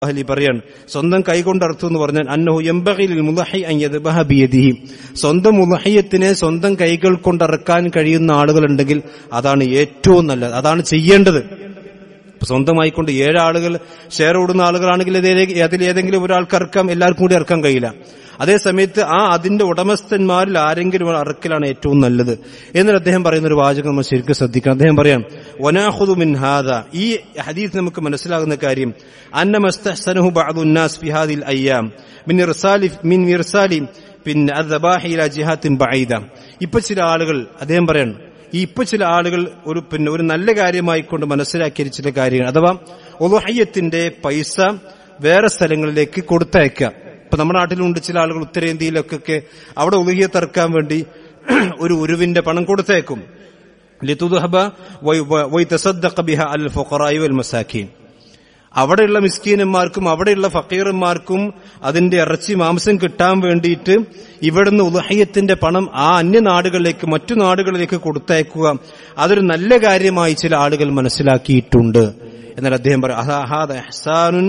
അഹലി പറയാണ് സ്വന്തം കൈകൊണ്ട് അർത്ഥം എന്ന് പറഞ്ഞാൽ അന്നഹു എംബഹിൽ മുലഹി അയ്യദ്ബഹ ബിയദിഹി സ്വന്തം മുലഹയ്യത്തിനെ സ്വന്തം കൈകൾ കൊണ്ട് ഇറക്കാൻ കഴിയുന്ന ആളുകളുണ്ടെങ്കിൽ അതാണ് ഏറ്റവും നല്ലത് അതാണ് ചെയ്യേണ്ടത് ഇപ്പൊ സ്വന്തമായിക്കൊണ്ട് ഏഴാളുകൾ ഷെയർ ഓടുന്ന ആളുകളാണെങ്കിൽ ഇതിലേ- അതിൽ ഏതെങ്കിലും ഒരാൾക്ക് ഇറക്കാം എല്ലാവർക്കും കൂടി ഇറക്കാൻ കഴിയില്ല അതേ സമയത്ത് ആ അതിന്റെ ഉടമസ്ഥന്മാരിൽ ആരെങ്കിലും ഒരു ഇറക്കലാണ് ഏറ്റവും നല്ലത് എന്നിട്ട് അദ്ദേഹം പറയുന്ന ഒരു വാചകം നമ്മൾ ശരിക്കും ശ്രദ്ധിക്കണം അദ്ദേഹം പറയാം വനാഹുദു മിൻ ഹാദ ഈ ഹദീസ് നമുക്ക് മനസ്സിലാകുന്ന കാര്യം അന്ന മസ്തഹ്സനഹു ബഅദു الناس في هذه الايام من ارسال من ارسال പിന്നെ അദ്ബാഹി ഇലാ ജിഹാത്തിൻ ബഈദ ഇപ്പൊ ചില ആളുകൾ അദ്ദേഹം പറയാണ് ഈ ഇപ്പൊ ചില ആളുകൾ ഒരു പിന്നെ ഒരു നല്ല കാര്യമായിക്കൊണ്ട് മനസ്സിലാക്കിയ ചില കാര്യങ്ങൾ അഥവാ ഒലുഹയ്യത്തിന്റെ പൈസ വേറെ സ്ഥലങ്ങളിലേക്ക് കൊടുത്തയക്കുക ഇപ്പൊ നമ്മുടെ നാട്ടിലുണ്ട് ചില ആളുകൾ ഉത്തരേന്ത്യയിലൊക്കെ അവിടെ ഉലുഹിയത്ത് ഇറക്കാൻ വേണ്ടി ഒരു ഉരുവിന്റെ പണം കൊടുത്തയക്കും ലിതുദ്ഹബ വയ്- വയ് തസദ്ദഖ ബിഹ അൽ ഫുഖറായി വൽ മസാക്കീൻ അവിടെയുള്ള മിസ്കീനന്മാർക്കും അവിടെയുള്ള ഫക്കീറന്മാർക്കും അതിന്റെ ഇറച്ചി മാംസം കിട്ടാൻ വേണ്ടിയിട്ട് ഇവിടുന്ന് ഉദഹയത്തിന്റെ പണം ആ അന്യനാടുകളിലേക്ക് മറ്റു നാടുകളിലേക്ക് കൊടുത്തയക്കുക അതൊരു നല്ല കാര്യമായി ചില ആളുകൾ മനസ്സിലാക്കിയിട്ടുണ്ട് എന്നാൽ അദ്ദേഹം പറയും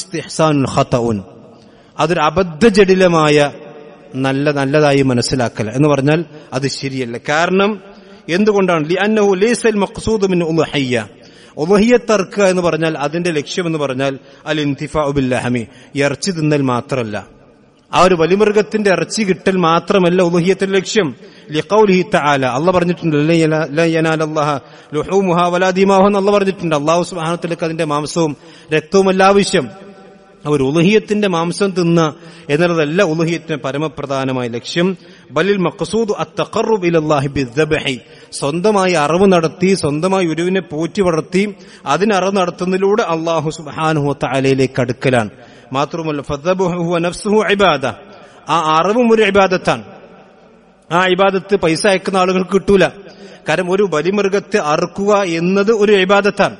അതൊരു അബദ്ധജടിലമായ നല്ല നല്ലതായി മനസ്സിലാക്കല എന്ന് പറഞ്ഞാൽ അത് ശരിയല്ല കാരണം എന്തുകൊണ്ടാണ് ലി അന്നഹു ലൈസൽ മഖ്സൂദു മിൻ ഉളുഹയ്യ ഉളുഹിയത്തർക്കുക എന്ന് പറഞ്ഞാൽ അതിന്റെ ലക്ഷ്യമെന്ന് പറഞ്ഞാൽ അൽ ഇന്തിഫാ ബില്ലഹമി ഇറച്ചി തിന്നൽ മാത്രമല്ല ആ ഒരു വലിമൃഗത്തിന്റെ ഇറച്ചി കിട്ടൽ മാത്രമല്ല ഉലുഹിയത്തിന്റെ ലക്ഷ്യം ലിഖൗലിഹി തആല അല്ല പറഞ്ഞിട്ടുണ്ട് ലൻ യനാ- ലൻ യനാലല്ലാഹ ലുഹൂമുഹാ വലാ ദിമാഹു എന്ന് അല്ല പറഞ്ഞിട്ടുണ്ട് അള്ളാഹു സുബ്ഹാനഹു അതിന്റെ മാംസവും രക്തവുമല്ല ആവശ്യം അവർ ഉലുഹിയത്തിന്റെ മാംസം തിന്ന എന്നുള്ളതല്ല ഉലുഹിയത്തിന്റെ പരമപ്രധാനമായ ലക്ഷ്യം ബലിൽ മഖസൂദ് അത്തഖറുബ് ഇലല്ലാഹി ബിദ്ദബഹി സ്വന്തമായി അറിവ് നടത്തി സ്വന്തമായി ഉരുവിനെ പോറ്റി വളർത്തി അതിന് അറിവ് നടത്തുന്നതിലൂടെ അള്ളാഹു സുബ്ഹാനഹു തആലയിലേക്ക് അടുക്കലാണ് മാത്രമല്ല ഫദ്ദബഹു ഹുവ നഫ്സുഹു ഇബാദ ആ അറിവും ഒരു ഇബാദത്താണ് ആ ഇബാദത്ത് പൈസ അയക്കുന്ന ആളുകൾക്ക് കിട്ടൂല കാരണം ഒരു ബലിമൃഗത്തെ അറുക്കുക എന്നത് ഒരു ഇബാദത്താണ്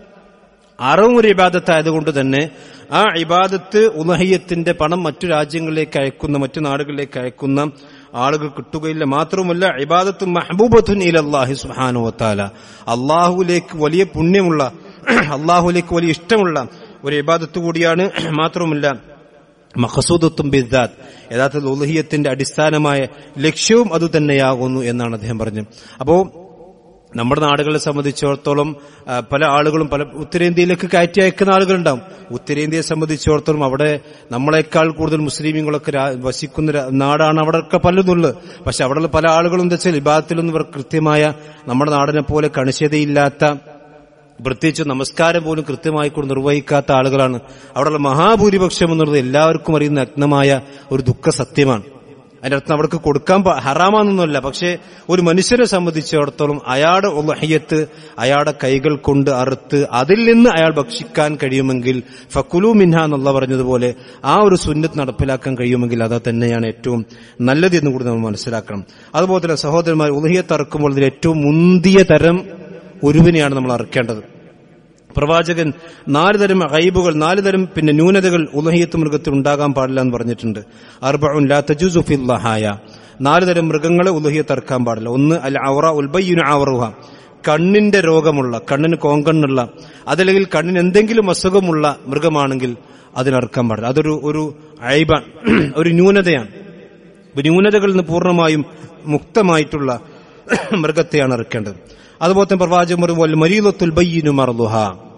അറവും ഒരു ഇബാദത്തായതുകൊണ്ട് തന്നെ ആ ഇബാദത്ത് ഉലഹയ്യത്തിന്റെ പണം മറ്റു രാജ്യങ്ങളിലേക്ക് അയക്കുന്ന മറ്റു നാടുകളിലേക്ക് അയക്കുന്ന ആളുകൾ കിട്ടുകയില്ല മാത്രവുമല്ല ഇബാദത്ത് മഹബൂബത്തുൻ ഇലല്ലാഹി സുഹാനു വത്താല അള്ളാഹുലേക്ക് വലിയ പുണ്യമുള്ള അള്ളാഹുലേക്ക് വലിയ ഇഷ്ടമുള്ള ഒരു ഇബാദത്ത് കൂടിയാണ് മാത്രവുമല്ല മഖസൂദത്തും ബിദ്ദാത്ത് യഥാർത്ഥത്തിൽ ഉലഹിയത്തിന്റെ അടിസ്ഥാനമായ ലക്ഷ്യവും അതുതന്നെയാകുന്നു എന്നാണ് അദ്ദേഹം പറഞ്ഞത് അപ്പോ നമ്മുടെ നാടുകളെ സംബന്ധിച്ചിടത്തോളം ആ, പല ആളുകളും പല ഉത്തരേന്ത്യയിലേക്ക് കയറ്റി അയക്കുന്ന ആളുകളുണ്ടാവും ഉത്തരേന്ത്യയെ സംബന്ധിച്ചിടത്തോളം അവിടെ നമ്മളെക്കാൾ കൂടുതൽ മുസ്ലിമീങ്ങളൊക്കെ രാ- വസിക്കുന്ന രാ- നാടാണ് അവിടെയൊക്കെ പലതുള്ളത് പക്ഷെ അവിടെയുള്ള പല ആളുകളും എന്താ വെച്ചാൽ വിഭാഗത്തിലൊന്നും ഇവർ കൃത്യമായ നമ്മുടെ നാടിനെ പോലെ കണിശതയില്ലാത്ത പ്രത്യേകിച്ച് നമസ്കാരം പോലും കൃത്യമായി കൊണ്ട് നിർവഹിക്കാത്ത ആളുകളാണ് അവിടെയുള്ള മഹാഭൂരിപക്ഷം എന്നുള്ളത് എല്ലാവർക്കും അറിയുന്ന നഗ്നമായ ഒരു ദുഃഖ സത്യമാണ് അതിന്റെ അർത്ഥം അവർക്ക് കൊടുക്കാൻ പ- ഹറാമാണെന്നല്ല പക്ഷേ ഒരു മനുഷ്യനെ സംബന്ധിച്ചിടത്തോളം അയാളുടെ ഉലഹയ്യത്ത് അയാളുടെ കൈകൾ കൊണ്ട് അറുത്ത് അതിൽ നിന്ന് അയാൾ ഭക്ഷിക്കാൻ കഴിയുമെങ്കിൽ ഫക്കുലു മിൻഹ എന്നുള്ള പറഞ്ഞതുപോലെ ആ ഒരു സുന്നത്ത് നടപ്പിലാക്കാൻ കഴിയുമെങ്കിൽ അത് തന്നെയാണ് ഏറ്റവും നല്ലത് എന്ന് കൂടി നമ്മൾ മനസ്സിലാക്കണം അതുപോലെ തന്നെ സഹോദരന്മാർ ഉലഹിയത്ത് അറക്കുമ്പോൾ ഇതിൽ ഏറ്റവും മുന്തിയ തരം ഒരുവിനെയാണ് നമ്മൾ അറക്കേണ്ടത് പ്രവാചകൻ നാല് തരം ഗൈബുകൾ നാല് തരം പിന്നെ ന്യൂനതകൾ ഉലഹിയത്ത് മൃഗത്തിൽ ഉണ്ടാകാൻ പാടില്ല എന്ന് പറഞ്ഞിട്ടുണ്ട് അർബഉൻ ലാ തജൂസു ഫിൽ ലഹായ നാല് തരം മൃഗങ്ങളെ ഉലഹിയത്ത് അറക്കാൻ പാടില്ല ഒന്ന് അൽ ഔറ ഉൽബയ്യുന ഔറുഹ കണ്ണിന്റെ രോഗമുള്ള കണ്ണിന് കോങ്കണ്ണുള്ള അതല്ലെങ്കിൽ കണ്ണിന് എന്തെങ്കിലും അസുഖമുള്ള മൃഗമാണെങ്കിൽ അതിനറക്കാൻ പാടില്ല അതൊരു ഒരു ഐബാൻ ഒരു ന്യൂനതയാണ് ഇപ്പൊ ന്യൂനതകളിൽ നിന്ന് പൂർണ്ണമായും മുക്തമായിട്ടുള്ള മൃഗത്തെയാണ് ഇറക്കേണ്ടത് അതുപോലെ തന്നെ പ്രവാചകൻ പറയുമ്പോൾ മരീലത്തുൽ ബയ്യനു മർദുഹ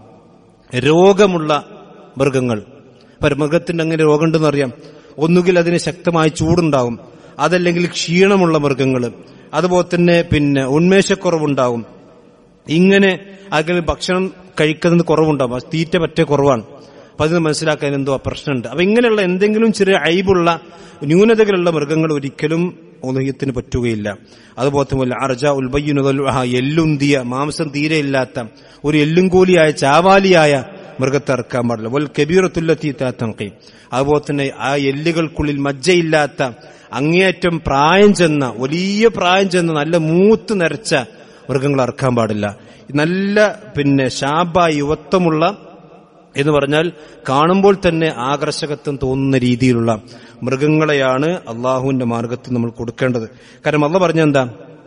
രോഗമുള്ള മൃഗങ്ങൾ ഇപ്പൊ മൃഗത്തിന്റെ അങ്ങനെ രോഗമുണ്ടെന്ന് അറിയാം ഒന്നുകിൽ അതിന് ശക്തമായ ചൂടുണ്ടാവും അതല്ലെങ്കിൽ ക്ഷീണമുള്ള മൃഗങ്ങൾ അതുപോലെ തന്നെ പിന്നെ ഉന്മേഷക്കുറവുണ്ടാവും ഇങ്ങനെ അതിൽ ഭക്ഷണം കഴിക്കുന്നത് കുറവുണ്ടാവും അത് തീറ്റ പറ്റ കുറവാണ് അപ്പൊ അതിന് മനസ്സിലാക്കാൻ എന്തോ പ്രശ്നമുണ്ട് അപ്പൊ ഇങ്ങനെയുള്ള എന്തെങ്കിലും ചെറിയ അയബുള്ള ന്യൂനതകളുള്ള മൃഗങ്ങൾ ഒരിക്കലും ഉലഹ്യത്തിന് പറ്റുകയില്ല അതുപോലെ തന്നെ അർജ ഉൽബയ്യുനുദൽഹ എല്ലുന്തിയ മാംസം തീരെ ഇല്ലാത്ത ഒരു എല്ലുംകൂലിയായ ചാവാലിയായ മൃഗത്തെ ഇറക്കാൻ പാടില്ല വൽ കബീറത്തുല്ലത്തി താത്തങ്കി അതുപോലെ തന്നെ ആ എല്ലുകൾക്കുള്ളിൽ മജ്ജയില്ലാത്ത അങ്ങേയറ്റം പ്രായം ചെന്ന വലിയ പ്രായം ചെന്ന നല്ല മൂത്ത് നരച്ച മൃഗങ്ങൾ ഇറക്കാൻ പാടില്ല നല്ല പിന്നെ ശാപ യുവത്വമുള്ള എന്ന് പറഞ്ഞാൽ കാണുമ്പോൾ തന്നെ ആകർഷകത്വം തോന്നുന്ന രീതിയിലുള്ള മൃഗങ്ങളെയാണ് അള്ളാഹുവിന്റെ മാർഗത്തിൽ നമ്മൾ കൊടുക്കേണ്ടത് കാരണം അള്ള പറഞ്ഞ എന്താ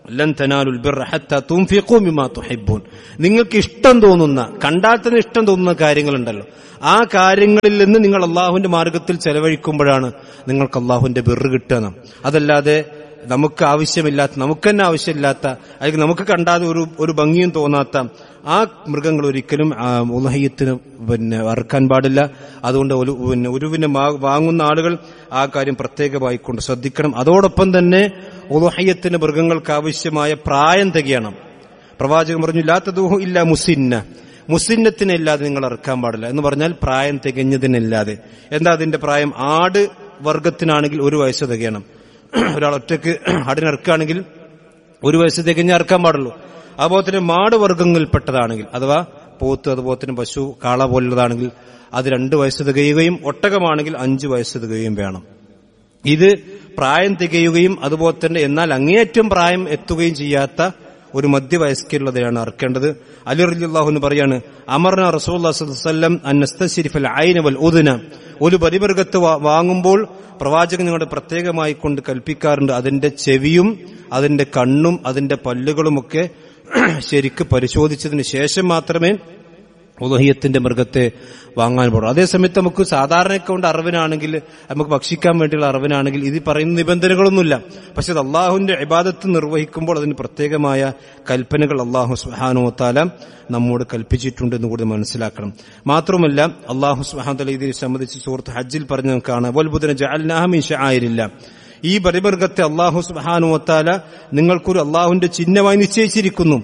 ലൻ തനാലുൽ ബിർറ ഹത്താ തുൻഫിഖൂ മിമ്മാ തുഹിബ്ബൂൻ നിങ്ങൾക്ക് ഇഷ്ടം തോന്നുന്ന കണ്ടാൽ തന്നെ ഇഷ്ടം തോന്നുന്ന കാര്യങ്ങളുണ്ടല്ലോ ആ കാര്യങ്ങളിൽ നിന്ന് നിങ്ങൾ അള്ളാഹുവിന്റെ മാർഗത്തിൽ ചെലവഴിക്കുമ്പോഴാണ് നിങ്ങൾക്ക് അള്ളാഹുവിന്റെ ബിർറ് കിട്ടുക അതല്ലാതെ നമുക്ക് ആവശ്യമില്ലാത്ത നമുക്ക് തന്നെ ആവശ്യമില്ലാത്ത അല്ലെങ്കിൽ നമുക്ക് കണ്ടാതെ ഒരു ഒരു ഭംഗിയും തോന്നാത്ത ആ മൃഗങ്ങൾ ഒരിക്കലും ആ ഉലഹയ്യത്തിന് പിന്നെ അറുക്കാൻ പാടില്ല അതുകൊണ്ട് ഒരു പിന്നെ ഉരുവിനെ മാ- വാങ്ങുന്ന ആളുകൾ ആ കാര്യം പ്രത്യേകമായിക്കൊണ്ട് ശ്രദ്ധിക്കണം അതോടൊപ്പം തന്നെ ഉലഹയ്യത്തിന് മൃഗങ്ങൾക്ക് ആവശ്യമായ പ്രായം തികയണം പ്രവാചകൻ പറഞ്ഞു ലാത്തദൂഹു ഇല്ല മുസിന്ന മുസിന്നത്തിനല്ലാതെ നിങ്ങൾ ഇറക്കാൻ പാടില്ല എന്ന് പറഞ്ഞാൽ പ്രായം തികഞ്ഞതിനല്ലാതെ എന്താ അതിന്റെ പ്രായം ആട് വർഗത്തിനാണെങ്കിൽ ഒരു വയസ്സ് തികയണം ഒരാൾ ഒറ്റയ്ക്ക് ആടിനിറക്കുകയാണെങ്കിൽ ഒരു വയസ്സ് തികഞ്ഞ് ഇറക്കാൻ പാടുള്ളൂ അതുപോലെ തന്നെ മാട് വർഗങ്ങളിൽപ്പെട്ടതാണെങ്കിൽ അഥവാ പോത്ത് അതുപോലെ തന്നെ പശു കാള പോലുള്ളതാണെങ്കിൽ അത് രണ്ട് വയസ്സ് തികയുകയും ഒട്ടകമാണെങ്കിൽ അഞ്ച് വയസ്സ് തികയുകയും വേണം ഇത് പ്രായം തികയുകയും അതുപോലെ തന്നെ എന്നാൽ അങ്ങേയറ്റം പ്രായം എത്തുകയും ചെയ്യാത്ത ഒരു മധ്യവയസ്കരുള്ളതിനാണ് അറക്കേണ്ടത് അലി റലിള്ളാഹുന്ന് പറയാണ് അമർന റസൂല്ലം അന്നസ്തരിഫൽ ഐനവൽ ഉദന ഒരു പരിമൃഗത്ത് വാ- വാങ്ങുമ്പോൾ പ്രവാചകൻ നിങ്ങളുടെ പ്രത്യേകമായി കൊണ്ട് കൽപ്പിക്കാറുണ്ട് അതിന്റെ ചെവിയും അതിന്റെ കണ്ണും അതിന്റെ പല്ലുകളുമൊക്കെ ശരിക്ക് പരിശോധിച്ചതിന് ശേഷം മാത്രമേ ഉദഹിയത്തിന്റെ മൃഗത്തെ വാങ്ങാൻ പാടുള്ളൂ അതേസമയത്ത് നമുക്ക് സാധാരണയൊക്കെ കൊണ്ട് അറിവിനാണെങ്കിൽ നമുക്ക് ഭക്ഷിക്കാൻ വേണ്ടിയുള്ള അറിവിനാണെങ്കിൽ ഇത് പറയുന്ന നിബന്ധനകളൊന്നുമില്ല പക്ഷെ അത് അള്ളാഹുവിന്റെ ഇബാദത്ത് നിർവഹിക്കുമ്പോൾ അതിന് പ്രത്യേകമായ കൽപ്പനകൾ അള്ളാഹു സുഹാനുവത്താല നമ്മോട് കൽപ്പിച്ചിട്ടുണ്ട് എന്ന് കൂടി മനസ്സിലാക്കണം മാത്രമല്ല അള്ളാഹു സുഹാന്തല ഇതിനെ സംബന്ധിച്ച് സുഹൃത്ത് ഹജ്ജിൽ പറഞ്ഞ് നമുക്ക് കാണാം വൽബുദന ജഅൽനാഹമിൻ ഷആയിരില്ല ഈ പരിമൃഗത്തെ അള്ളാഹു സുഹാനുവത്താല നിങ്ങൾക്കൊരു അള്ളാഹുവിന്റെ ചിഹ്നമായി നിശ്ചയിച്ചിരിക്കുന്നു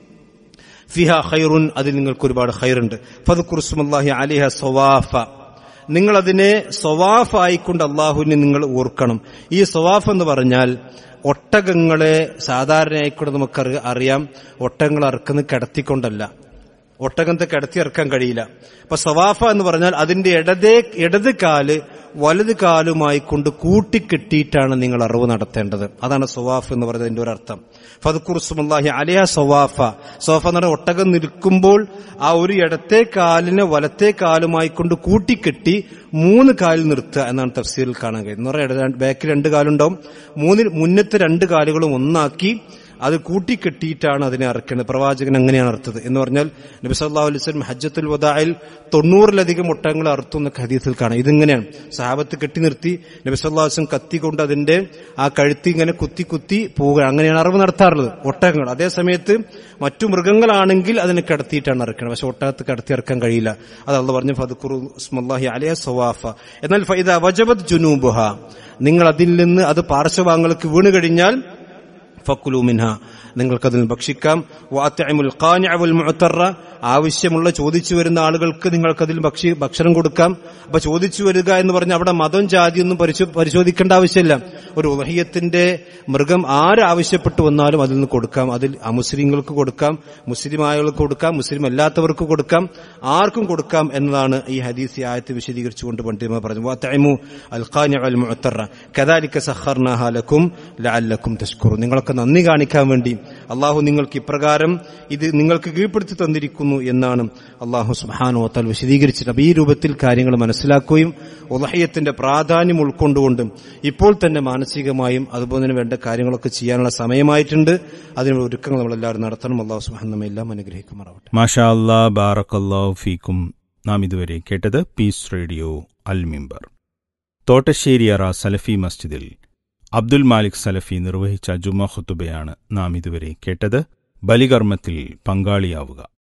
ഫിഹ ഖൈറുൻ അതിൽ നിങ്ങൾക്ക് ഒരുപാട് ഖൈറുണ്ട് ഫതുക്കുറുസ്മല്ലാഹി അലിഹ സവാഫ നിങ്ങൾ അതിനെ സവാഫ് ആയിക്കൊണ്ട് അള്ളാഹുവിനെ നിങ്ങൾ ഓർക്കണം ഈ സവാഫ് എന്ന് പറഞ്ഞാൽ ഒട്ടകങ്ങളെ സാധാരണയായിക്കൂടെ നമുക്ക് അറി- അറിയാം ഒട്ടകങ്ങൾ അറക്കുന്നത് കിടത്തിക്കൊണ്ടല്ല ഒട്ടകത്തെ കിടത്തി ഇറക്കാൻ കഴിയില്ല അപ്പൊ സവാഫ എന്ന് പറഞ്ഞാൽ അതിന്റെ ഇടതേ ഇടത് കാല് വലത് കാലുമായി കൊണ്ട് കൂട്ടിക്കെട്ടിയിട്ടാണ് നിങ്ങൾ അറിവ് നടത്തേണ്ടത് അതാണ് സവാഫ് എന്ന് പറയുന്നതിന്റെ ഒരു അർത്ഥം ഫതുക്കുറുസുമല്ലാഹി അലിയ സവാഫ സോഫ എന്ന് പറഞ്ഞാൽ ഒട്ടകം നിൽക്കുമ്പോൾ ആ ഒരു ഇടത്തെ കാലിനെ വലത്തെ കാലുമായി കൊണ്ട് കൂട്ടിക്കെട്ടി മൂന്ന് കാലിൽ നിർത്തുക എന്നാണ് തഫ്സീറിൽ കാണാൻ കഴിയുന്നത് എന്ന് പറഞ്ഞാൽ ബാക്കിൽ രണ്ട് കാലുണ്ടാവും മൂന്നിൽ മുന്നത്തെ രണ്ട് കാലുകളും ഒന്നാക്കി അത് കൂട്ടിക്കെട്ടിയിട്ടാണ് അതിനെ അറക്കുന്നത് പ്രവാചകൻ അങ്ങനെയാണ് അർത്ഥത് എന്ന് പറഞ്ഞാൽ നബി സല്ലല്ലാഹു അലൈഹി വസല്ലം ഹജ്ജത്തുൽ വദായിൽ തൊണ്ണൂറിലധികം ഒട്ടകങ്ങൾ അറുത്തു എന്നൊക്കെ ഹദീസിൽ കാണാം ഇതിങ്ങനെയാണ് സഹാബത്ത് കെട്ടി നിർത്തി നബി സല്ലല്ലാഹു അലൈഹി വസല്ലം കത്തി കൊണ്ട് അതിന്റെ ആ കഴുത്തി ഇങ്ങനെ കുത്തി കുത്തി പോവുക അങ്ങനെയാണ് അറിവ് നടത്താറുള്ളത് ഒട്ടകങ്ങൾ അതേ സമയത്ത് മറ്റു മൃഗങ്ങളാണെങ്കിൽ അതിനെ കിടത്തിയിട്ടാണ് ഇറക്കുന്നത് പക്ഷെ ഒട്ടകത്ത് കിടത്തി ഇറക്കാൻ കഴിയില്ല അത് അള്ള പറഞ്ഞു ഫതുക്കുറു സ്മല്ലാഹി അലിയ സവാഫ എന്നാൽ ഫൈദ വജബത് ജുനൂബുഹ നിങ്ങൾ അതിൽ നിന്ന് അത് പാർശ്വഭാഗങ്ങൾക്ക് വീണ് കഴിഞ്ഞാൽ ഫക്കുലു മിൻഹ നിങ്ങൾക്കതിൽ ഭക്ഷിക്കാം വാത്തഅമുൽ ഖാനിഅ വൽ മുഅത്തറ ആവശ്യമുള്ള ചോദിച്ചു വരുന്ന ആളുകൾക്ക് നിങ്ങൾക്കതിൽ ഭക്ഷി ഭക്ഷണം കൊടുക്കാം അപ്പൊ ചോദിച്ചു വരിക എന്ന് പറഞ്ഞ അവിടെ മതം ജാതിയൊന്നും പരിശോ- പരിശോധിക്കേണ്ട ആവശ്യമില്ല ഒരു ഉലഹിയത്തിന്റെ മൃഗം ആരാവശ്യപ്പെട്ടു വന്നാലും അതിൽ നിന്ന് കൊടുക്കാം അതിൽ അമുസ്ലിങ്ങൾക്ക് കൊടുക്കാം മുസ്ലിം ആയവർക്ക് കൊടുക്കാം മുസ്ലിം അല്ലാത്തവർക്ക് കൊടുക്കാം ആർക്കും കൊടുക്കാം എന്നതാണ് ഈ ഹദീസ് ഈ ആയത്ത് വിശദീകരിച്ചുകൊണ്ട് പണ്ഡിതന്മാർ പറഞ്ഞു വാത്തഅമു അൽ ഖാനിഅ വൽ മുഅത്തറ കദാലിക സഖർനാഹ ലക്കും ലഅല്ലക്കും തഷ്കുറു നിങ്ങളൊക്കെ നന്ദി കാണിക്കാൻ വേണ്ടി അള്ളാഹു നിങ്ങൾക്ക് ഇപ്രകാരം ഇത് നിങ്ങൾക്ക് കീഴ്പ്പെടുത്തി തന്നിരിക്കുന്നു എന്നാണ് അള്ളാഹു സുബ്ഹാനഹു വതആല വിശദീകരിച്ചിട്ട് അപ്പൊ ഈ രൂപത്തിൽ കാര്യങ്ങൾ മനസ്സിലാക്കുകയും ഉലഹയത്തിന്റെ പ്രാധാന്യം ഉൾക്കൊണ്ടുകൊണ്ട് ഇപ്പോൾ തന്നെ മാനസികമായും അതുപോലെ തന്നെ വേണ്ട കാര്യങ്ങളൊക്കെ ചെയ്യാനുള്ള സമയമായിട്ടുണ്ട് അതിനുള്ള ഒരുക്കങ്ങൾ നമ്മളെല്ലാവരും നടത്തണം അള്ളാഹു സുബ്ഹാനഹു നമ്മെ എല്ലാം അനുഗ്രഹിക്കുമാറാവട്ടെ മാഷാ അല്ലാ ബാറക്കല്ലാഹു ഫീക്കും നാം ഇതുവരെ കേട്ടത് പീസ് റേഡിയോ അൽ മിമ്പർ തോട്ടശ്ശേരിയറ സലഫി മസ്ജിദിൽ അബ്ദുൽ മാലിക് സലഫി നിർവഹിച്ച ജുമ ഖുത്തുബയാണ് നാം ഇതുവരെ കേട്ടത് ബലികർമ്മത്തിൽ പങ്കാളിയാവുക